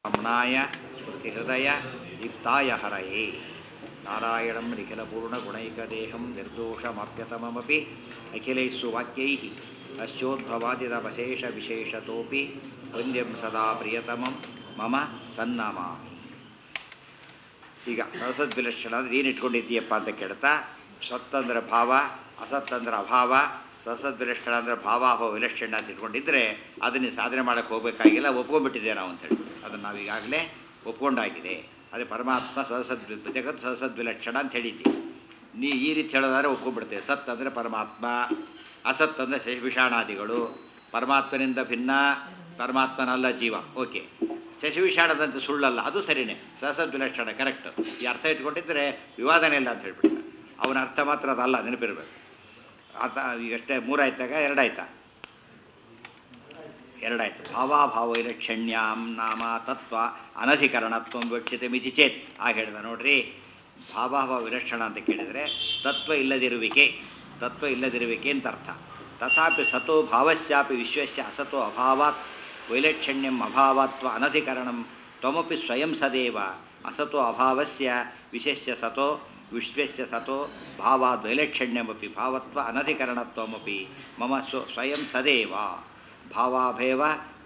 ರಮಣಾಯ ಸ್ಮೃತಿಹೃದಯ ದೀಪ್ತಾಯ ಹರಯೇ ನಾರಾಯಣಂ ನಿಖಿಲಪೂರ್ಣಗುಣೈಕದೇಹಂ ನಿರ್ದೋಷಮಾಪ್ಯತಮಮಪಿ ಅಖಿಲೈಸ್ಸು ವಾಕ್ಯೈಃ ಅಸ್ಯೋದ್ಭವಾದಿತವಶೇಷವಿಶೇಷತೋಪಿ ವಂದ್ಯಂ ಸದಾ ಪ್ರಿಯತಮಂ ಮಮ ಸನ್ನಮಾಮಿ ಈಗ ಸರಸದ್ವಿಲಕ್ಷಣ ಅಂದ್ರೆ ಏನು ಇಟ್ಕೊಂಡಿದ್ದೀಯಪ್ಪ ಅಂತ ಕೇಳ್ತಾ ಸತ್ತಂದ್ರೆ ಭಾವ ಅಸತ್ತಂದ್ರೆ ಅಭಾವ ಸರಸದ್ವಿಲಕ್ಷಣ ಅಂದ್ರೆ ಭಾವಾಭಾವ ವಿಲಕ್ಷಣ ಅಂತ ಇಟ್ಕೊಂಡಿದ್ರೆ ಅದನ್ನ ಸಾಧನೆ ಮಾಡಕ್ಕೆ ಹೋಗಬೇಕಾಗಿಲ್ಲ ಒಪ್ಕೊಂಡ್ಬಿಟ್ಟಿದೆ ನಾವು ಅಂತೇಳಿ ಅದನ್ನು ನಾವು ಈಗಾಗಲೇ ಒಪ್ಕೊಂಡಾಗಿದೆ ಅದೇ ಪರಮಾತ್ಮ ಸಹಸದ್ ಜಗತ್ ಸಹಸದ್ವಿಲಕ್ಷಣ ಅಂತ ಹೇಳಿದ್ವಿ ನೀ ಈ ರೀತಿ ಹೇಳೋದಾದ್ರೆ ಒಪ್ಕೊಂಡ್ಬಿಡ್ತೇವೆ ಸತ್ ಅಂದರೆ ಪರಮಾತ್ಮ ಅಸತ್ ಅಂದರೆ ಶಶಿವಿಷಾಣಾದಿಗಳು ಪರಮಾತ್ಮನಿಂದ ಭಿನ್ನ ಪರಮಾತ್ಮನಲ್ಲ ಜೀವ ಓಕೆ ಶಶಿವಿಷಾಣದಂತೆ ಸುಳ್ಳಲ್ಲ ಅದು ಸರಿನೇ ಸಹಸದ್ವಿಲಕ್ಷಣ ಕರೆಕ್ಟ್ ಈ ಅರ್ಥ ಇಟ್ಕೊಂಡಿದ್ರೆ ವಿವಾದನೇ ಇಲ್ಲ ಅಂತ ಹೇಳ್ಬಿಡ್ತಾರೆ ಅವನ ಅರ್ಥ ಮಾತ್ರ ಅದಲ್ಲ ನೆನಪಿರ್ಬೇಕು ಆತ ಈಗಷ್ಟೇ ಮೂರಾಯ್ತಾಗ ಎರಡಾಯ್ತಾ ಎರಡಾಯ್ತು ಭಾವಾಭಾವ ವಿಲಕ್ಷಣ್ಯಾಂ ನಾಮ ತತ್ವ ಅನಧಿಕರಣತ್ವ ವಿವಕ್ಷಿತ ಮಿತಿ ಚೇತ್ ಆಗ ಹೇಳಿದ ನೋಡ್ರಿ ಭಾವಾಭಾವ ವಿಲಕ್ಷಣ ಅಂತ ಕೇಳಿದರೆ ತತ್ವ ಇಲ್ಲದಿರುವಿಕೆ ತತ್ವ ಇಲ್ಲದಿರುವಿಕೆ ಅಂತ ಅರ್ಥ ತಥಾಪಿ ಸತೋ ಭಾವಸ್ಯಾಪಿ ವಿಶ್ವಸ್ಯ ಅಸತೋ ಅಭಾವಾತ್ ವೈಲಕ್ಷಣ್ಯಂ ಅಭಾವಾತ್ವ ಅನಧಿಕರಣಂ ತ್ವಮಪಿ ಸ್ವಯಂ ಸದೇವ ಅಸತೋ ಅಭಾವಸ್ಯ ವಿಶೇಷ್ಯ ಸತೋ ವಿಶ್ವಸ್ಯ ಸತೋ ಭಾವಾದ್ ವೈಲಕ್ಷಣ್ಯಮಪಿ ಭಾವತ್ವ ಅನಧಿಕರಣತ್ವಮಪಿ ಮಮ ಸ್ವ ಸ್ವಯಂ ಸದೇವ ಭಾವಾಭೇವ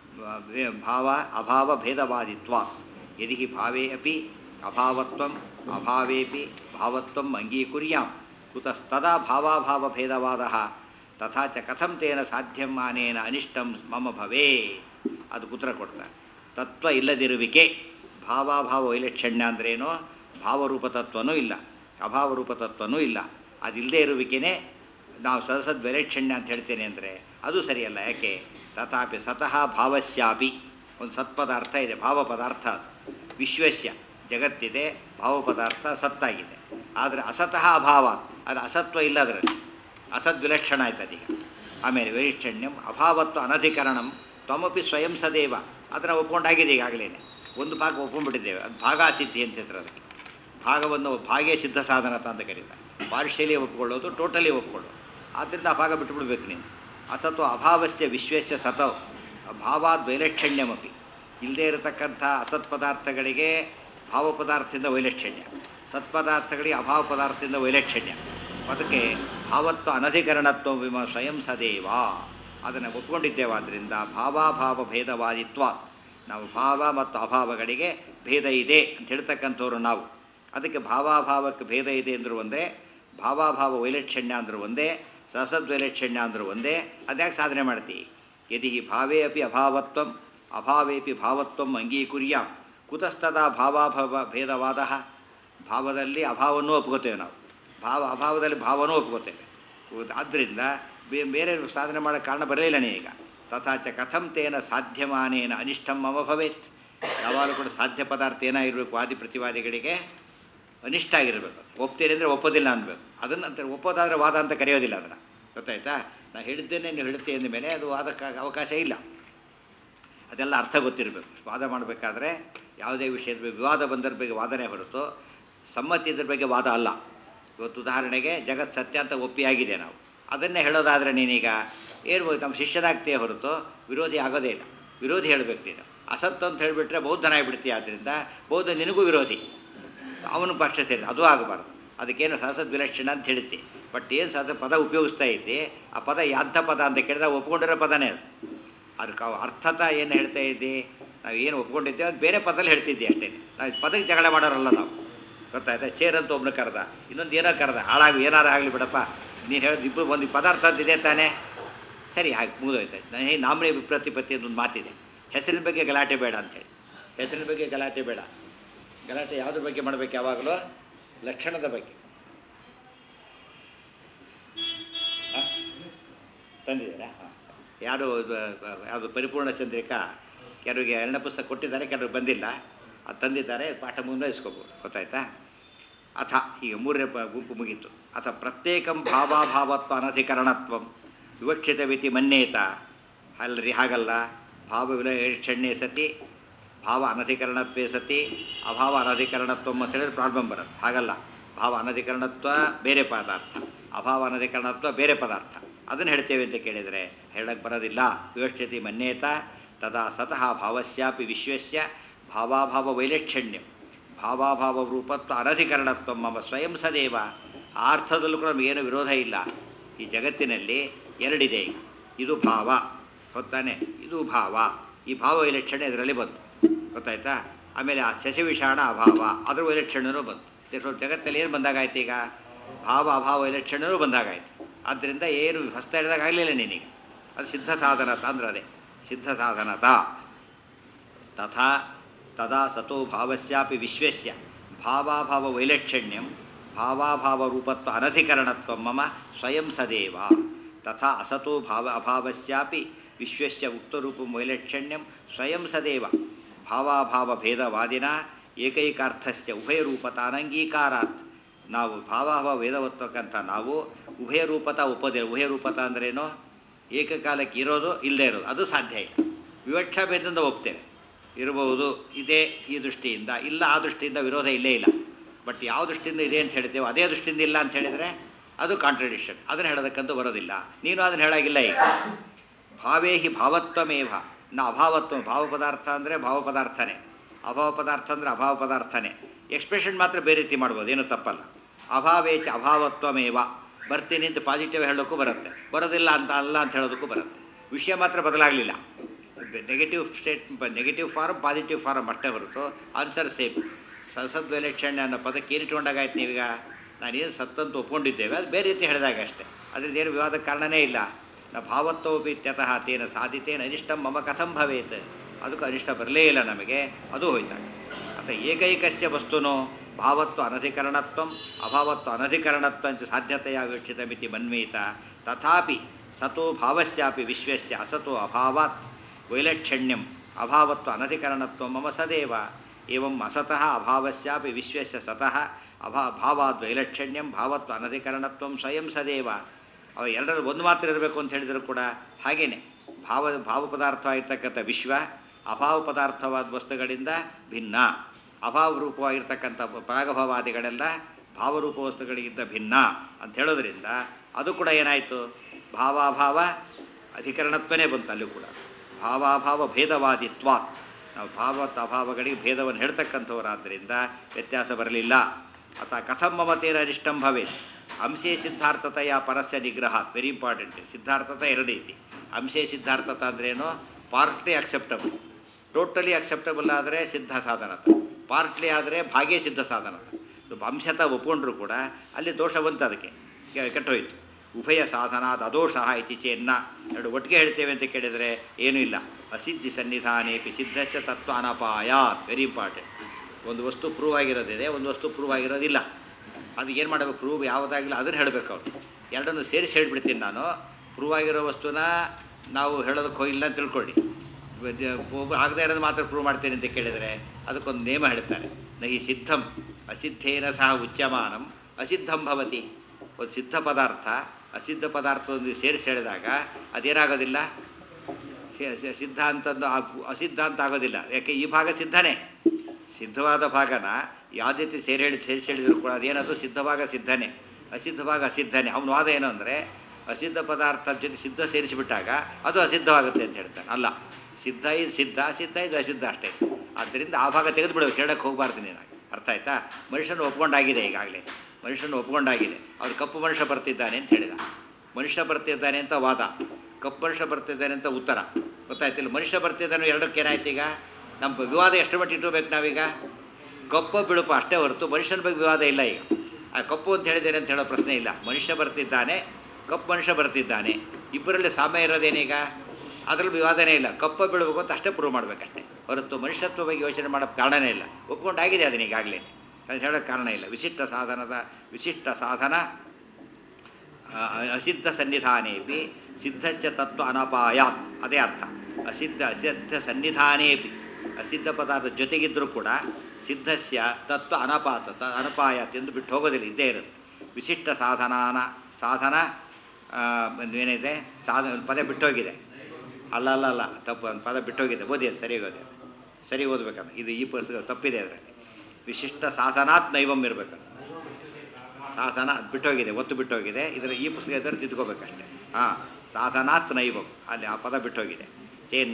ಭಾವ ಅಭಾವ ಭೇದವಾದಿತ್ವ ಯದಿ ಹಿ ಭಾವೇ ಅಪಿ ಅಭಾವತ್ವಂ ಅಭಾವೇಪಿ ಭಾವತ್ವಂ ಅಂಗೀಕುರ್ಯಾಂ ಕುತಸ್ತದಾ ಭಾವಾಭಾವ ಭೇದವಾದ ತಥಾ ಚ ಕಥಂ ತೇನ ಸಾಧ್ಯಂ ಮಾನೇನ ಅನಿಷ್ಟಂ ಮಮ ಭವೇ ಅದು ಉತ್ತರ ಕೊಡ್ತಾರೆ ತತ್ವ ಇಲ್ಲದಿರುವಿಕೆ ಭಾವಾಭಾವ ವೈಲಕ್ಷಣ್ಯ ಅಂದ್ರೇನೋ ಭಾವರೂಪ ತತ್ವನೂ ಇಲ್ಲ ಅಭಾವರೂಪ ತತ್ವನೂ ಇಲ್ಲ ಅದಿಲ್ಲದೆ ಇರುವಿಕೆನೇ ನಾವು ಸದಸದ್ ವೈಲಕ್ಷಣ್ಯ ಅಂತ ಹೇಳ್ತೇನೆ ಅಂದರೆ ಅದು ಸರಿಯಲ್ಲ ಯಾಕೆ ತಥಾಪಿ ಸತಃ ಭಾವಸ್ಯಾಪಿ ಒಂದು ಸತ್ಪದಾರ್ಥ ಇದೆ ಭಾವ ಪದಾರ್ಥ ಅದು ವಿಶ್ವಸ್ಯ ಜಗತ್ತಿದೆ ಭಾವ ಪದಾರ್ಥ ಸತ್ತಾಗಿದೆ ಆದರೆ ಅಸತಃ ಅಭಾವ ಅದು ಅಸತ್ವ ಇಲ್ಲ ಅದರಲ್ಲಿ ಅಸದ್ವಿಲಕ್ಷಣ ಆಯ್ತು ಅದೀಗ ಆಮೇಲೆ ವೈಲಕ್ಷಣ್ಯಂ ಅಭಾವತ್ವ ಅನಧಿಕರಣಂ ತ್ವಮಪಿ ಸ್ವಯಂ ಸದೇವ ಅದನ್ನು ಒಪ್ಕೊಂಡಾಗಿದೆ ಈಗಾಗಲೇ ಒಂದು ಭಾಗ ಒಪ್ಕೊಂಡ್ಬಿಟ್ಟಿದ್ದೇವೆ ಅದು ಭಾಗಾಸಿದ್ಧಿ ಅಂತ ಹೆಸರು ಅದಕ್ಕೆ ಭಾಗವನ್ನು ಭಾಗ್ಯ ಸಿದ್ಧ ಸಾಧನ ಅಂತ ಕರೀತಾರೆ ಪಾರ್ಷಿಯಲಿ ಒಪ್ಕೊಳ್ಳೋದು ಟೋಟಲಿ ಒಪ್ಕೊಳ್ಳೋದು ಆದ್ದರಿಂದ ಆ ಭಾಗ ಬಿಟ್ಟುಬಿಡ್ಬೇಕು ನೀನು ಅಸತ್ವ ಅಭಾವಸ್ಯ ವಿಶ್ವಸ್ಯ ಸತವ್ ಭಾವಾದ್ ವೈಲಕ್ಷಣ್ಯಮಪಿ ಇಲ್ಲದೇ ಇರತಕ್ಕಂಥ ಅಸತ್ ಪದಾರ್ಥಗಳಿಗೆ ಭಾವ ಪದಾರ್ಥದಿಂದ ವೈಲಕ್ಷಣ್ಯ ಸತ್ಪದಾರ್ಥಗಳಿಗೆ ಅಭಾವ ಪದಾರ್ಥದಿಂದ ವೈಲಕ್ಷಣ್ಯ ಅದಕ್ಕೆ ಭಾವತ್ವ ಅನಧಿಕರಣತ್ವ ವಿಮ ಸ್ವಯಂ ಸದೇವ ಅದನ್ನು ಒಪ್ಕೊಂಡಿದ್ದೇವೆ ಆದ್ದರಿಂದ ಭಾವಾಭಾವ ಭೇದವಾದಿತ್ವ ನಾವು ಭಾವ ಮತ್ತು ಅಭಾವಗಳಿಗೆ ಭೇದ ಇದೆ ಅಂತ ಹೇಳ್ತಕ್ಕಂಥವ್ರು ನಾವು ಅದಕ್ಕೆ ಭಾವಾಭಾವಕ್ಕೆ ಭೇದ ಇದೆ ಅಂದರೂ ಒಂದೇ ಭಾವಾಭಾವ ವೈಲಕ್ಷಣ್ಯ ಅಂದರೂ ಒಂದೇ ಸಸದ್ವೈಲಕ್ಷಣ್ಯ ಅಂದರೂ ಒಂದೇ ಅದ್ಯಾಕೆ ಸಾಧನೆ ಮಾಡ್ತಿ ಯದಿ ಭಾವೇ ಅಪಿ ಅಭಾವತ್ವಂ ಅಭಾವೇಪಿ ಭಾವತ್ವಂ ಅಂಗೀಕುರ್ಯಾಂ ಕುತಸ್ತದ ಭಾವಾಭಾವ ಭೇದವಾದ ಭಾವದಲ್ಲಿ ಅಭಾವನ್ನೂ ಒಪ್ಕೋತೇವೆ ನಾವು ಭಾವ ಅಭಾವದಲ್ಲಿ ಭಾವನೂ ಒಪ್ಕೋತೇವೆ ಆದ್ದರಿಂದ ಬೇರೆ ಸಾಧನೆ ಮಾಡೋಕ್ಕೆ ಕಾರಣ ಬರಲಿಲ್ಲ ನೀನೀಗ ತಥಾಚ ಕಥಂ ತೇನ ಸಾಧ್ಯಮಾನೇನ ಅನಿಷ್ಟಂ ಮಮ ಭವೇತ್ ಯಾವಾಗಲೂ ಕೂಡ ಸಾಧ್ಯ ಪದಾರ್ಥ ಏನಾಗಿರಬೇಕು ವಾದಿ ಪ್ರತಿವಾದಿಗಳಿಗೆ ಅನಿಷ್ಟ ಆಗಿರಬೇಕು ಒಪ್ತೇನೆ ಅಂದರೆ ಒಪ್ಪೋದಿಲ್ಲ ಅನ್ಬೇಕು ಅದನ್ನು ಅಂತ ಒಪ್ಪೋದಾದರೆ ವಾದ ಅಂತ ಕರೆಯೋದಿಲ್ಲ ಅದನ್ನು ಗೊತ್ತಾಯ್ತಾ ನಾನು ಹೇಳಿದ್ದೇನೆ ನೀವು ಹೇಳುತ್ತೆ ಅಂದ ಮೇಲೆ ಅದು ವಾದಕ್ಕೆ ಅವಕಾಶ ಇಲ್ಲ ಅದೆಲ್ಲ ಅರ್ಥ ಗೊತ್ತಿರಬೇಕು ವಾದ ಮಾಡಬೇಕಾದ್ರೆ ಯಾವುದೇ ವಿಷಯದ ಬಗ್ಗೆ ವಿವಾದ ಬಂದರ ಬಗ್ಗೆ ವಾದನೆ ಹೊರತು ಸಮ್ಮತಿ ಇದ್ರ ಬಗ್ಗೆ ವಾದ ಅಲ್ಲ ಇವತ್ತು ಉದಾಹರಣೆಗೆ ಜಗತ್ ಸತ್ಯ ಅಂತ ಒಪ್ಪಿಯಾಗಿದೆ ನಾವು ಅದನ್ನೇ ಹೇಳೋದಾದರೆ ನೀನೀಗ ಏನು ನಮ್ಮ ಶಿಷ್ಯನಾಗ್ತೀಯ ಹೊರತು ವಿರೋಧಿ ಆಗೋದೇ ಇಲ್ಲ ವಿರೋಧಿ ಹೇಳಬೇಕು ನೀನು ಅಸತ್ತು ಅಂತ ಹೇಳಿಬಿಟ್ರೆ ಬೌದ್ಧನ ಆಗಿಬಿಡ್ತೀಯ ಆದ್ದರಿಂದ ಬೌದ್ಧ ನಿನಗೂ ವಿರೋಧಿ ಅವನು ಪಕ್ಷ ಸೇರಿ ಅದು ಆಗಬಾರ್ದು ಅದಕ್ಕೇನು ಸಹಸದ್ ವಿಲಕ್ಷಣ ಅಂತ ಹೇಳ್ತಿ ಬಟ್ ಏನು ಸಹ ಪದ ಉಪಯೋಗಿಸ್ತಾ ಇದ್ದಿ ಆ ಪದ ಯಾಂಥ ಪದ ಅಂತ ಕೇಳಿದ್ರೆ ಒಪ್ಕೊಂಡಿರೋ ಪದನೇ ಅದು ಅದಕ್ಕೆ ಅರ್ಥತ ಏನು ಹೇಳ್ತಾ ಇದ್ದಿ ನಾವು ಏನು ಒಪ್ಕೊಂಡಿದ್ದೇವೆ ಅದು ಬೇರೆ ಪದದಲ್ಲಿ ಹೇಳ್ತಿದ್ದಿ ಅಷ್ಟೇ ನಾವು ಪದಕ್ಕೆ ಜಗಳ ಮಾಡೋರಲ್ಲ ನಾವು ಗೊತ್ತಾಯ್ತಾ ಚೇರ್ ಅಂತ ಒಬ್ಬನ ಕರೆದ ಇನ್ನೊಂದು ಏನೋ ಕರೆದ ಹಾಳಾಗಿ ಏನಾರು ಆಗಲಿ ಬಿಡಪ್ಪ ನೀನು ಹೇಳಿದ ಇಬ್ಬರು ಒಂದು ಪದಾರ್ಥ ಅಂತಿದೆ ತಾನೇ ಸರಿ ಹಾಗೆ ಮುಗಿದೋಯ್ತು ನಾನು ನಾಮನೇ ವಿಪ್ರತಿಪತ್ತಿ ಅಂತ ಒಂದು ಮಾತಿದೆ ಹೆಸರಿನ ಬಗ್ಗೆ ಗಲಾಟೆ ಬೇಡ ಅಂತೇಳಿ ಹೆಸರಿನ ಬಗ್ಗೆ ಗಲಾಟೆ ಬೇಡ ಗಲಾಟೆ ಯಾವುದ್ರ ಬಗ್ಗೆ ಮಾಡಬೇಕು ಯಾವಾಗಲೂ ಲಕ್ಷಣದ ಬಗ್ಗೆ ತಂದಿದ್ದೀರಾ ಹಾಂ ಯಾರು ಯಾವುದು ಪರಿಪೂರ್ಣ ಚಂದ್ರಿಕಾ ಕೆಲವರಿಗೆ ಎರಡನೇ ಪುಸ್ತಕ ಕೊಟ್ಟಿದ್ದಾರೆ ಕೆಲವ್ರಿಗೆ ಬಂದಿಲ್ಲ ಅದು ತಂದಿದ್ದಾರೆ ಪಾಠ ಮುಂದುವರಿಸ್ಕೋಬೋದು ಗೊತ್ತಾಯ್ತಾ ಅಥ ಈಗ ಮೂರನೇ ಗುಂಪು ಮುಗೀತು ಅಥ ಪ್ರತ್ಯೇಕಂ ಭಾವಾಭಾವತ್ವ ಅನಧಿಕರಣತ್ವಂ ವಿವಕ್ಷಿತವಿತಿ ಮನ್ಯೇತ ಅಲ್ರಿ ಹಾಗಲ್ಲ ಭಾವ ವಿಲಕ್ಷಣ್ಯೇ ಸತಿ ಭಾವ ಅನಧಿಕರಣತ್ವೇ ಸತಿ ಅಭಾವ ಅನಧಿಕರಣತ್ವ ಅಂತ ಹೇಳಿದ್ರೆ ಪ್ರಾಬ್ಲಮ್ ಬರುತ್ತೆ ಹಾಗಲ್ಲ ಭಾವ ಅನಧಿಕರಣತ್ವ ಬೇರೆ ಪದಾರ್ಥ ಅಭಾವ ಅನಧಿಕರಣತ್ವ ಬೇರೆ ಪದಾರ್ಥ ಅದನ್ನು ಹೇಳ್ತೇವೆ ಅಂತ ಕೇಳಿದರೆ ಹೇಳಕ್ಕೆ ಬರೋದಿಲ್ಲ ವಿವಕ್ಷತಿ ಮನ್ಯೇತ ತದಾ ಸತಃ ಭಾವಸ್ಯಾಪಿ ವಿಶ್ವಸ್ಯ ಭಾವಾಭಾವ ವೈಲಕ್ಷಣ್ಯ ಭಾವಾಭಾವ ರೂಪತ್ವ ಅನಧಿಕರಣತ್ವ ಮಮ ಸ್ವಯಂ ಸದೇವ ಆ ಅರ್ಥದಲ್ಲೂ ಕೂಡ ನಮಗೇನು ವಿರೋಧ ಇಲ್ಲ ಈ ಜಗತ್ತಿನಲ್ಲಿ ಎರಡಿದೆ ಇದು ಭಾವ ಗೊತ್ತಾನೆ ಇದು ಭಾವ ಈ ಭಾವ ವೈಲಕ್ಷಣ್ಯ ಇದರಲ್ಲಿ ಬಂತು ಗೊತ್ತಾಯ್ತಾ ಆಮೇಲೆ ಆ ಶಶವಿಷಾಣ ಅಭಾವ ಅದ್ರ ವೈಲಕ್ಷಣ್ಯನೂ ಬಂತು ದೇಶ ಜಗತ್ತಲ್ಲಿ ಏನು ಬಂದಾಗಾಯ್ತು ಈಗ ಭಾವ ಅಭಾವ ವೈಲಕ್ಷಣ್ಯನೂ ಬಂದಾಗಾಯ್ತು ಆದ್ದರಿಂದ ಏನು ಹೊಸ್ತಾ ಹಿಡಿದಾಗ ಆಗಲಿಲ್ಲ ನಿನಗೆ ಅದು ಸಿದ್ಧ ಸಾಧನತ ಅಂದ್ರೆ ಅದೇ ಸಿದ್ಧ ಸಾಧನತ ತಥಾ ತದಾ ಸತೋ ಭಾವಸ್ಯಾಪಿ ವಿಶ್ವಸ್ಯ ಭಾವಾಭಾವ ವೈಲಕ್ಷಣ್ಯಂ ಭಾವಾಭಾವ ರೂಪತ್ವ ಅನಧಿಕರಣತ್ವ ಮಮ ಸ್ವಯಂ ಸದೇವ ತಥಾ ಅಸತೋ ಭಾವ ಅಭಾವಸ್ಯಾಪಿ ವಿಶ್ವಸ್ಯ ಉಕ್ತರೂಪಂ ವೈಲಕ್ಷಣ್ಯಂ ಸ್ವಯಂ ಸದೇವ ಭಾವಾಭಾವ ಭೇದವಾದಿನ ಏಕೈಕಾರ್ಥಸ್ಯ ಉಭಯರೂಪತಾನಂಗೀಕಾರಾತ್ ನಾವು ಭಾವಾಭಾವ ವೇದವತ್ವಕ್ಕಂತ ನಾವು ಉಭಯರೂಪತ ಒಪ್ಪೋದಿಲ್ಲ ಉಭಯರೂಪತ ಅಂದ್ರೇನು ಏಕಕಾಲಕ್ಕೆ ಇರೋದು ಇಲ್ಲದೆ ಇರೋದು ಅದು ಸಾಧ್ಯ ಇಲ್ಲ ವಿವಕ್ಷಾ ಭೇದದಿಂದ ಒಪ್ತೇವೆ ಇರಬಹುದು ಇದೇ ಈ ದೃಷ್ಟಿಯಿಂದ ಇಲ್ಲ ಆ ದೃಷ್ಟಿಯಿಂದ ವಿರೋಧ ಇಲ್ಲೇ ಇಲ್ಲ ಬಟ್ ಯಾವ ದೃಷ್ಟಿಯಿಂದ ಇದೆ ಅಂತ ಹೇಳ್ತೇವೆ ಅದೇ ದೃಷ್ಟಿಯಿಂದ ಇಲ್ಲ ಅಂತ ಹೇಳಿದರೆ ಅದು ಕಾಂಟ್ರಡಿಕ್ಷನ್ ಅದನ್ನು ಹೇಳೋದಕ್ಕಂತೂ ಬರೋದಿಲ್ಲ ನೀನು ಅದನ್ನು ಹೇಳಾಗಿಲ್ಲ ಈಗ ಭಾವೇ ಹಿ ಭಾವತ್ವಮೇವ ನಾ ಅಭಾವತ್ವ ಭಾವ ಪದಾರ್ಥ ಅಂದರೆ ಭಾವ ಪದಾರ್ಥನೇ ಅಭಾವ ಪದಾರ್ಥ ಅಂದರೆ ಅಭಾವ ಪದಾರ್ಥನೇ ಎಕ್ಸ್ಪ್ರೆಷನ್ ಮಾತ್ರ ಬೇರೆ ರೀತಿ ಮಾಡ್ಬೋದು ಏನು ತಪ್ಪಲ್ಲ ಅಭಾವೇಚ ಅಭಾವತ್ವಮೇವ ಬರ್ತೀನಿ ಅಂತ ಪಾಸಿಟಿವ್ ಹೇಳೋಕ್ಕೂ ಬರುತ್ತೆ ಬರೋದಿಲ್ಲ ಅಂತ ಅಲ್ಲ ಅಂತ ಹೇಳೋದಕ್ಕೂ ಬರುತ್ತೆ ವಿಷಯ ಮಾತ್ರ ಬದಲಾಗಲಿಲ್ಲ negative state negative form positive form ಅಷ್ಟೇ ಹೊರತು ಆನ್ಸರ್ ಸೇಮ್ ಸಸದ್ ವಿಲಕ್ಷಣ್ಯ ಅನ್ನೋ ಪದಕ್ಕೆ ಏನು ಇಟ್ಕೊಂಡಾಗಾಯ್ತು ನೀವೀಗ ನಾನೇನು ಸತ್ತಂತ ಒಪ್ಕೊಂಡಿದ್ದೇವೆ ಅದು ಬೇರೆ ರೀತಿ ಹೇಳಿದಾಗ ಅಷ್ಟೇ ಅದರಿಂದ ಏನು ವಿವಾದಕ್ಕೆ ಕಾರಣನೇ ಇಲ್ಲ ನ ಭಾವತ್ವಪಿ ಇತ್ಯತಃ ತೇನ ಸಾಧಿತೇನ ಅನಿಷ್ಟಂ ಮಮ ಕಥಂ ಭವೇತ್ ಅದಕ್ಕೂ ಅನಿಷ್ಟ ಬರಲೇ ಇಲ್ಲ ನಮಗೆ ಅದು ಹೋಯ್ತಾಗ ಅಥವಾ ಏಕೈಕಸ್ಯ ವಸ್ತುನೋ ಭಾವತ್ವ ಅನಧಿಕರಣತ್ವ ಅಭಾವತ್ವ ಅನಧಿಕರಣತ್ವಂಚ ಸಾಧ್ಯತೆಯ ವೀಕ್ಷಿತ ಮಿತಿ ಮನ್ವೀತ ತಥಾಪಿ ಸತೋ ಭಾವಸ್ಯಾಪಿ ವಿಶ್ವಸ್ಯ ಅಸತೋ ಅಭಾವಾತ್ ವೈಲಕ್ಷಣ್ಯಂ ಅಭಾವತ್ವ ಅನಧಿಕರಣತ್ವ ಮಮ ಸದೇವ ಏವಂ ಅಸತಃ ಅಭಾವಸ್ಯಾಪಿ ವಿಶ್ವಸ್ಯ ಸತಃ ಅಭಾ ಭಾವಾದ್ ವೈಲಕ್ಷಣ್ಯಂ ಭಾವತ್ವ ಅನಧಿಕರಣತ್ವಂ ಸ್ವಯಂ ಸದೇವ ಅವ ಎಲ್ಲರೂ ಒಂದು ಮಾತ್ರ ಇರಬೇಕು ಅಂತ ಹೇಳಿದರೂ ಕೂಡ ಹಾಗೇನೆ ಭಾವ ಭಾವ ಪದಾರ್ಥ ಆಗಿರ್ತಕ್ಕಂಥ ವಿಶ್ವ ಅಭಾವ ಪದಾರ್ಥವಾದ ವಸ್ತುಗಳಿಂದ ಭಿನ್ನ ಅಭಾವ ರೂಪವಾಗಿರ್ತಕ್ಕಂಥ ಪ್ರಾಗಭಾವಾದಿಗಳೆಲ್ಲ ಭಾವರೂಪ ವಸ್ತುಗಳಿಗಿಂತ ಭಿನ್ನ ಅಂತ ಹೇಳೋದ್ರಿಂದ ಅದು ಕೂಡ ಏನಾಯಿತು ಭಾವಾಭಾವ ಅಧಿಕರಣತ್ವನೇ ಬಂತು ಅಲ್ಲೂ ಕೂಡ ಭಾವಾಭಾವ ಭೇದವಾದಿತ್ವ ನಾವು ಭಾವತ್ ಅಭಾವಗಳಿಗೆ ಭೇದವನ್ನು ಹೇಳ್ತಕ್ಕಂಥವರಾದ್ದರಿಂದ ವ್ಯತ್ಯಾಸ ಬರಲಿಲ್ಲ ಅಥ ಕಥಂ ಮಮತೇನ ಅನಿಷ್ಟಂ ಭವೇತ್ ಅಂಶೇ ಸಿದ್ಧಾರ್ಥತೆಯ ಪರಸ್ಯ ನಿಗ್ರಹ ವೆರಿ ಇಂಪಾರ್ಟೆಂಟ್ ಸಿದ್ಧಾರ್ಥತ ಎರಡು ರೀತಿ ಅಂಶೇ ಸಿದ್ಧಾರ್ಥತ ಅಂದ್ರೇನು ಪಾರ್ಟ್ಲಿ ಅಕ್ಸೆಪ್ಟಬಲ್ ಟೋಟಲಿ ಅಕ್ಸೆಪ್ಟಬಲ್ ಆದರೆ ಸಿದ್ಧ ಸಾಧನತ ಪಾರ್ಟ್ಲಿ ಆದರೆ ಭಾಗ್ಯ ಸಿದ್ಧ ಸಾಧನತ ಸ್ವಲ್ಪ ಅಂಶತ ಒಪ್ಕೊಂಡ್ರು ಕೂಡ ಅಲ್ಲಿ ದೋಷ ಬಂತು ಅದಕ್ಕೆ ಕೆ- ಕೆಟ್ಟೋಯ್ತು ಉಭಯ ಸಾಧನಾದ ಅದೋಷ ಇತಿ ಚೇನ್ನ ಎರಡು ಒಟ್ಟಿಗೆ ಹೇಳ್ತೇವೆ ಅಂತ ಕೇಳಿದರೆ ಏನೂ ಇಲ್ಲ ಅಸಿದ್ಧಿ ಸನ್ನಿಧಾನೇಪಿ ಸಿದ್ಧಶ್ಚ ತತ್ವ ಅನಪಾಯಾತ್ ವೆರಿ ಇಂಪಾರ್ಟೆಂಟ್ ಒಂದು ವಸ್ತು ಪ್ರೂವ್ ಆಗಿರೋದಿದೆ ಒಂದು ವಸ್ತು ಪ್ರೂವ್ ಆಗಿರೋದಿಲ್ಲ ಅದು ಏನು ಮಾಡಬೇಕು ಪ್ರೂವ್ ಯಾವುದಾಗಿಲ್ಲ ಅದನ್ನು ಹೇಳಬೇಕು ಅವ್ರು ಎರಡನ್ನು ಸೇರಿಸಿ ಹೇಳ್ಬಿಡ್ತೀನಿ ನಾನು ಪ್ರೂವ್ ಆಗಿರೋ ವಸ್ತುನ ನಾವು ಹೇಳೋದಕ್ಕೆ ಹೋಗಿಲ್ಲ ಅಂತ ತಿಳ್ಕೊಳ್ಳಿ ಒಬ್ಬ ಆಗದೇ ಇರೋದು ಮಾತ್ರ ಪ್ರೂವ್ ಮಾಡ್ತೇನೆ ಅಂತ ಕೇಳಿದರೆ ಅದಕ್ಕೊಂದು ನೇಮ ಹೇಳ್ತಾರೆ ನಹಿ ಸಿದ್ಧಂ ಅಸಿದ್ಧೇನ ಸಹ ಉಚ್ಯಮಾನಂ ಅಸಿದ್ಧಂ ಭವತಿ ಒಂದು ಸಿದ್ಧ ಪದಾರ್ಥ ಅಸಿದ್ಧ ಪದಾರ್ಥದೊಂದಿಗೆ ಸೇರಿಸಿ ಹೇಳಿದಾಗ ಅದೇನಾಗೋದಿಲ್ಲ ಸಿ- ಸಿ- ಸಿದ್ಧ ಅಂತಂದು ಆಗ್- ಅಸಿದ್ಧ ಅಂತ ಆಗೋದಿಲ್ಲ ಯಾಕೆ ಈ ಭಾಗ ಸಿದ್ಧನೇ ಸಿದ್ಧವಾದ ಭಾಗನ ಯಾವುದೇ ರೀತಿ ಸೇರಿ ಹೇಳಿ ಸೇರಿಸಿ ಹೇಳಿದ್ರು ಕೂಡ ಅದೇನದು ಸಿದ್ಧ ಭಾಗ ಸಿದ್ಧನೇ ಅಸಿದ್ಧ ಭಾಗ ಅಸಿದ್ಧನೇ ಅವನ ವಾದ ಏನು ಅಂದರೆ ಅಸಿದ್ಧ ಪದಾರ್ಥ ಜೊತೆ ಸಿದ್ಧ ಸೇರಿಸಿಬಿಟ್ಟಾಗ ಅದು ಅಸಿದ್ಧವಾಗುತ್ತೆ ಅಂತ ಹೇಳ್ತಾನೆ ಅಲ್ಲ ಸಿದ್ಧ ಇದು ಸಿದ್ಧ ಸಿದ್ಧ ಇದು ಅಸಿದ್ಧ ಅಷ್ಟೇ ಆದ್ದರಿಂದ ಆ ಭಾಗ ತೆಗೆದು ಬಿಡಬೇಕು ಕೇಳಕ್ಕೆ ಹೋಗಬಾರ್ದು ನೀನು ಅರ್ಥ ಆಯ್ತಾ ಮನುಷ್ಯನ ಒಪ್ಕೊಂಡಾಗಿದೆ ಈಗಾಗಲೇ ಮನುಷ್ಯನ ಒಪ್ಕೊಂಡಾಗಿದೆ ಅವ್ರು ಕಪ್ಪು ಮನುಷ್ಯ ಬರ್ತಿದ್ದಾನೆ ಅಂತ ಹೇಳಿದ ಮನುಷ್ಯ ಬರ್ತಿದ್ದಾನೆ ಅಂತ ವಾದ ಕಪ್ಪು ಮನುಷ್ಯ ಬರ್ತಿದ್ದಾನೆ ಅಂತ ಉತ್ತರ ಗೊತ್ತಾಯ್ತಿಲ್ಲ ಮನುಷ್ಯ ಬರ್ತಿದ್ದಾನೆ ಎರಡಕ್ಕೆ ಏನಾಯ್ತು ಈಗ ನಮ್ಮ ವಿವಾದ ಎಷ್ಟು ಮಟ್ಟಿಗೆ ಇಟ್ಕೋಬೇಕು ನಾವೀಗ ಕಪ್ಪು ಬಿಳುಪು ಅಷ್ಟೇ ಹೊರತು ಮನುಷ್ಯನ ಬಗ್ಗೆ ವಿವಾದ ಇಲ್ಲ ಈಗ ಆ ಕಪ್ಪು ಅಂತ ಹೇಳಿದ್ದೇನೆ ಅಂತ ಹೇಳೋ ಪ್ರಶ್ನೆ ಇಲ್ಲ ಮನುಷ್ಯ ಬರ್ತಿದ್ದಾನೆ ಕಪ್ಪು ಮನುಷ್ಯ ಬರ್ತಿದ್ದಾನೆ ಇಬ್ಬರಲ್ಲಿ ಸಾಮ್ಯ ಇರೋದೇನೀಗ ಅದರಲ್ಲಿ ವಿವಾದನೇ ಇಲ್ಲ ಕಪ್ಪ ಬೀಳಬೇಕು ಅಂತ ಅಷ್ಟೇ ಪ್ರೂವ್ ಮಾಡಬೇಕಷ್ಟೇ ಹೊರತು ಮನುಷ್ಯತ್ವ ಬಗ್ಗೆ ಯೋಚನೆ ಮಾಡೋ ಕಾರಣನೇ ಇಲ್ಲ ಒಪ್ಕೊಂಡಾಗಿದೆ ಅದನ್ನ ಈಗಾಗಲೇ ಅದು ಹೇಳೋಕ್ಕೆ ಕಾರಣ ಇಲ್ಲ ವಿಶಿಷ್ಟ ಸಾಧನದ ವಿಶಿಷ್ಟ ಸಾಧನ ಆ, ಅಸಿದ್ಧ ಸನ್ನಿಧಾನೇಪಿ ಸಿದ್ಧಶ್ಚ ತತ್ವ ಅನಪಾಯಾತ್ ಅದೇ ಅರ್ಥ ಅಸಿದ್ಧ ಅಸಿದ್ಧ ಸನ್ನಿಧಾನೇಪಿ ಅಸಿದ್ಧ ಪದಾರ್ಥ ಜೊತೆಗಿದ್ದರೂ ಕೂಡ ಸಿದ್ಧಸ್ಯ ತತ್ವ ಅನಪಾತ ತ- ಅನಪಾಯಾತ್ ಎಂದು ಬಿಟ್ಟು ಹೋಗೋದಿಲ್ಲ ಇದ್ದೇ ಇರುತ್ತೆ ವಿಶಿಷ್ಟ ಸಾಧನಾನ ಸಾಧನ ಆ, ಒಂದು ಏನಿದೆ ಸಾಧ ಒಂದು ಪದ ಬಿಟ್ಟೋಗಿದೆ ಅಲ್ಲ ಅಲ್ಲ ಅಲ್ಲ ತಪ್ಪು ಒಂದು ಪದ ಬಿಟ್ಟೋಗಿದೆ ಓದಿ ಅದು ಸರಿ ಓದಿ ಅದು. ಸರಿ ಓದ್ಬೇಕಂತ ಇದು ಈ ಪುಸ್ತಕ ತಪ್ಪಿದೆ ಅದರಲ್ಲಿ ವಿಶಿಷ್ಟ ಸಾಧನಾತ್ ನೈವಂ ಇರಬೇಕು ಸಾಧನ ಅದ್ ಬಿಟ್ಟೋಗಿದೆ ಒತ್ತು ಬಿಟ್ಟೋಗಿದೆ ಇದರ ಈ ಪುಸ್ತಕ ಇದ್ದರೆ ತಿದ್ಕೋಬೇಕಷ್ಟೆ ಹಾಂ ಸಾಧನಾತ್ ನೈವಂ ಅಲ್ಲಿ ಆ ಪದ ಬಿಟ್ಟೋಗಿದೆ ಚೇನ್ನ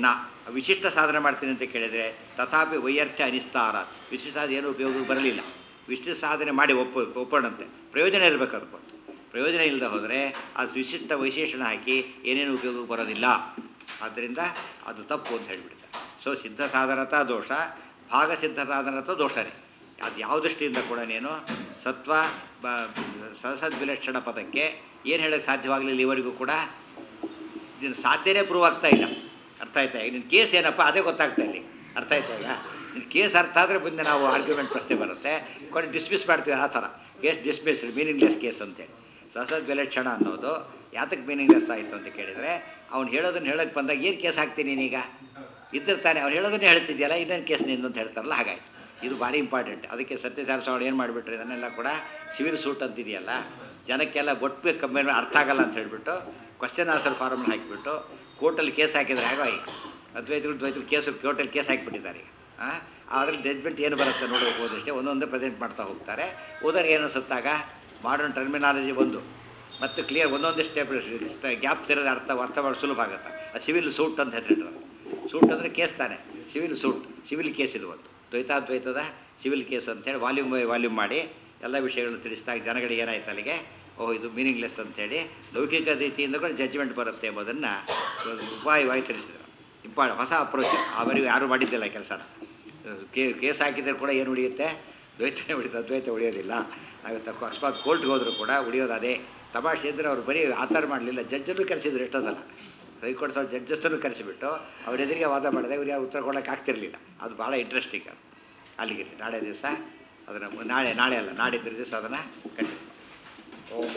ವಿಶಿಷ್ಟ ಸಾಧನೆ ಮಾಡ್ತೀನಿ ಅಂತ ಕೇಳಿದರೆ ತಥಾಪಿ ವೈಯರ್ಥ್ಯ ಅನಿಸ್ತಾರ ವಿಶಿಷ್ಟ ಸಾಧನೆ ಏನೂ ಉಪಯೋಗ ಬರಲಿಲ್ಲ ವಿಶಿಷ್ಟ ಸಾಧನೆ ಮಾಡಿ ಒಪ್ಪ ಒಪ್ಪೋಣಂತೆ ಪ್ರಯೋಜನ ಇರಬೇಕು ಅದಕ್ಕೆ ಪ್ರಯೋಜನ ಇಲ್ಲದೆ ಹೋದರೆ ಅದು ವಿಶಿಷ್ಟ ವೈಶೇಷಣ ಹಾಕಿ ಏನೇನು ಉಪಯೋಗಕ್ಕೆ ಬರೋದಿಲ್ಲ ಆದ್ದರಿಂದ ಅದು ತಪ್ಪು ಅಂತ ಹೇಳಿಬಿಡ್ತಾರೆ ಸೊ ಸಿದ್ಧ ಸಾಧನತ ದೋಷ ಭಾಗ ಸಿದ್ಧ ಸಾಧನತ ದೋಷನೇ ಅದು ಯಾವ ದೃಷ್ಟಿಯಿಂದ ಕೂಡ ನೀನು ಸತ್ವ ಬ ಸದಸದ್ವಿಲಕ್ಷಣ ಪದಕ್ಕೆ ಏನು ಹೇಳೋಕ್ಕೆ ಸಾಧ್ಯವಾಗಲಿಲ್ಲ ಇವರಿಗೂ ಕೂಡ ಇದನ್ನು ಸಾಧ್ಯನೇ ಪ್ರೂವ್ ಆಗ್ತಾ ಇಲ್ಲ ಅರ್ಥ ಆಯ್ತಾ ಈಗ ನಿನ್ನ ಕೇಸ್ ಏನಪ್ಪ ಅದೇ ಗೊತ್ತಾಗ್ತಾ ಇಲ್ಲಿ ಅರ್ಥ ಆಯ್ತಾ ಈಗ ನಿನ್ನ ಕೇಸ್ ಅರ್ಥ ಆದರೆ ಮುಂದೆ ನಾವು ಆರ್ಗ್ಯುಮೆಂಟ್ ಪ್ರಶ್ನೆ ಬರುತ್ತೆ ಕೊನೆ ಡಿಸ್ಮಿಸ್ ಮಾಡ್ತೀವಿ ಆ ಥರ ಕೇಸ್ ಡಿಸ್ಮಿಸ್ ಮೀನಿಂಗ್ಲೆಸ್ ಕೇಸ್ ಅಂತೇಳಿ ಸಹಸದ್ ವಿಲಕ್ಷಣ ಅನ್ನೋದು ಯಾತಕ್ಕೆ ಮೀನಿಂಗ್ಲೆಸ್ ಆಯಿತು ಅಂತ ಕೇಳಿದರೆ ಅವ್ನು ಹೇಳೋದನ್ನ ಹೇಳೋಕ್ಕೆ ಬಂದಾಗ ಏನು ಕೇಸ್ ಹಾಕ್ತೀನಿ ನೀನೀಗ ಇದ್ದಿರ್ತಾನೆ ಅವ್ನು ಹೇಳೋದನ್ನೇ ಹೇಳ್ತಿದ್ಯಲ್ಲ ಇದನ್ನು ಕೇಸ್ ನಿಂದು ಅಂತ ಹೇಳ್ತಾರಲ್ಲ ಹಾಗಾಯ್ತು ಇದು ಭಾರಿ ಇಂಪಾರ್ಟೆಂಟ್ ಅದಕ್ಕೆ ಸತ್ಯಸಾರ ಸ್ವಾಮಿ ಏನು ಮಾಡಿಬಿಟ್ರೆ ಇದನ್ನೆಲ್ಲ ಕೂಡ ಸಿವಿಲ್ ಸೂಟ್ ಅಂತಿದೆಯಲ್ಲ ಜನಕ್ಕೆಲ್ಲ ಒಟ್ಟು ಕಮ್ಮಿ ಅರ್ಥ ಆಗಲ್ಲ ಅಂತ ಹೇಳ್ಬಿಟ್ಟು ಕ್ವಶನ್ ಆನ್ಸರ್ ಫಾರ್ಮ್ ಹಾಕಿಬಿಟ್ಟು ಕೋರ್ಟಲ್ಲಿ ಕೇಸ್ ಹಾಕಿದ್ರೆ ಆಗೋ ಈಗ ಅದ್ವೈತಗಳು ದ್ವೈತಗಳು ಕೇಸು ಕೋರ್ಟಲ್ಲಿ ಕೇಸ್ ಹಾಕಿಬಿಟ್ಟಿದ್ದಾರೆ ಈಗ ಹಾಂ ಅದ್ರಲ್ಲಿ ಜಡ್ಜ್ಮೆಂಟ್ ಏನು ಬರುತ್ತೆ ನೋಡೋಕೆ ಹೋದಷ್ಟೇ ಒಂದೊಂದೇ ಪ್ರೆಸೆಂಟ್ ಮಾಡ್ತಾ ಹೋಗ್ತಾರೆ ಓದೋರಿಗೆ ಏನು ಅನಿಸುತ್ತಾಗ ಮಾಡರ್ನ್ ಟರ್ಮಿನಾಲಜಿ ಒಂದು ಮತ್ತು ಕ್ಲಿಯರ್ ಒಂದೊಂದೇ ಸ್ಟೆಪ್ ಗ್ಯಾಪ್ ಇರೋದು ಅರ್ಥ ಅರ್ಥ ಮಾಡೋದು ಸುಲಭ ಆಗುತ್ತೆ ಅದು ಸಿವಿಲ್ ಸೂಟ್ ಅಂತ ಹೆಸರಿಟ್ಟರು ಸೂಟ್ ಅಂದರೆ ಕೇಸ್ ತಾನೆ ಸಿವಿಲ್ ಸೂಟ್ ಸಿವಿಲ್ ಕೇಸ್ ಇದು ಒಂದು ದ್ವೈತಾದ್ವೈತದ ಸಿವಿಲ್ ಕೇಸ್ ಅಂತೇಳಿ ವಾಲ್ಯೂಮ್ ಬೈ ವಾಲ್ಯೂಮ್ ಮಾಡಿ ಎಲ್ಲ ವಿಷಯಗಳನ್ನು ತಿಳಿಸಿದಾಗ ಜನಗಳಿಗೆ ಏನಾಯ್ತು ಅಲ್ಲಿಗೆ ಓಹ್ ಇದು ಮೀನಿಂಗ್ಲೆಸ್ ಅಂತೇಳಿ ಲೌಕಿಕ ರೀತಿಯಿಂದ ಕೂಡ ಜಡ್ಜ್ಮೆಂಟ್ ಬರುತ್ತೆ ಎಂಬುದನ್ನು ಉಪಾಯವಾಗಿ ತಿಳಿಸಿದರು ಇಂಪಾ ಹೊಸ ಅಪ್ರೋಚ್ ಅವರಿಗೆ ಯಾರೂ ಮಾಡಿದ್ದಿಲ್ಲ ಕೆಲಸನ ಕೇ ಕೇಸ್ ಹಾಕಿದರೆ ಕೂಡ ಏನು ಉಳಿಯುತ್ತೆ ದ್ವೈತನೇ ಉಳಿಯುತ್ತೆ ಅದ್ವೈತ ಉಳಿಯೋದಿಲ್ಲ ಆಗುತ್ತೆ ಅಕಸ್ಮಾತ್ ಕೋರ್ಟ್ಗೆ ಹೋದರೂ ಕೂಡ ಉಳಿಯೋದು ಅದೇ ತಮಾಷೆ ಇದ್ದರೆ ಅವ್ರು ಬರೀ ಆಧಾರ ಮಾಡಲಿಲ್ಲ ಜಡ್ಜನ್ನು ಕರೆಸಿದ್ರು ಎಷ್ಟೋ ಸಲ ಹೈಕೋರ್ಟ್ ಸಹ ಜಡ್ಜಸ್ಸನ್ನು ಕರೆಸಿಬಿಟ್ಟು ಅವ್ರ ಎದುರಿಗೆ ವಾದ ಮಾಡಿದೆ ಇವ್ರು ಯಾವ ಉತ್ತರ ಕೊಡೋಕ್ಕೆ ಆಗ್ತಿರಲಿಲ್ಲ ಅದು ಭಾಳ ಇಂಟ್ರೆಸ್ಟಿಂಗ್ ಅದು ಅಲ್ಲಿಗೆ ನಾಳೆ ದಿವಸ ಅದನ್ನು ನಾಳೆ ನಾಳೆ ಅಲ್ಲ ನಾಡಿದ್ದ ದಿವಸ ಅದನ್ನು ಕಂಟಿನ್ಯೂ ಓಂ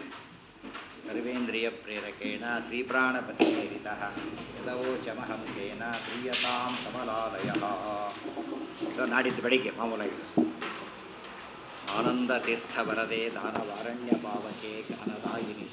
ಸರ್ವೇಂದ್ರಿಯ ಪ್ರೇರಕೇಣ ಶ್ರೀಪ್ರಾಣಪತಿರೇರಿತ ಯದವೋಚಮಹಂಕೇನ ಪ್ರೀಯತಾಂ ಕಮಲಾಲಯ ಸೊ ನಾಡಿದ್ದು ಬೆಳಿಗ್ಗೆ ಮಾಮೂಲಾಗಿ ಆನಂದ ತೀರ್ಥ ವರದೆ ದಾನವಾರಣ್ಯ ಪಾವಕೆ ಜ್ಞಾನದಾಯಿನಿ